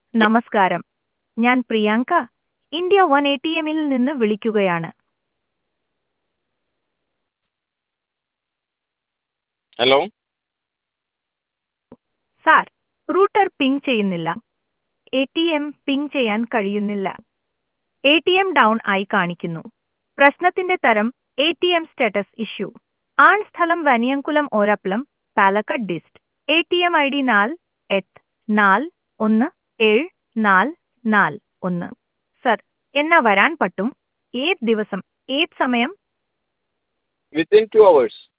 നമസ്കാരം ഞാൻ Priyanka India one A T എമ്മിൽ നിന്ന് വിളിക്കുകയാണ് ഹലോ സാർ റൂട്ടർ പിങ് ചെയ്യുന്നില്ല എ ടി എം പിങ് ചെയ്യാൻ കഴിയുന്നില്ല എ ടി എം ഡൗൺ ആയി കാണിക്കുന്നു പ്രശ്നത്തിന്റെ തരം A T M status issue ആൺ സ്ഥലം Vaniyamkulam Orappalam Palakkad dist A T M I D നാല് എട്ട് നാല് ഒന്ന് ഏഴ് നാല് നാല് ഒന്ന് സർ എന്നാ വരാൻ പറ്റും ഏത് ദിവസം ഏത് സമയം വിത്തിൻ ടു അവേഴ്സ്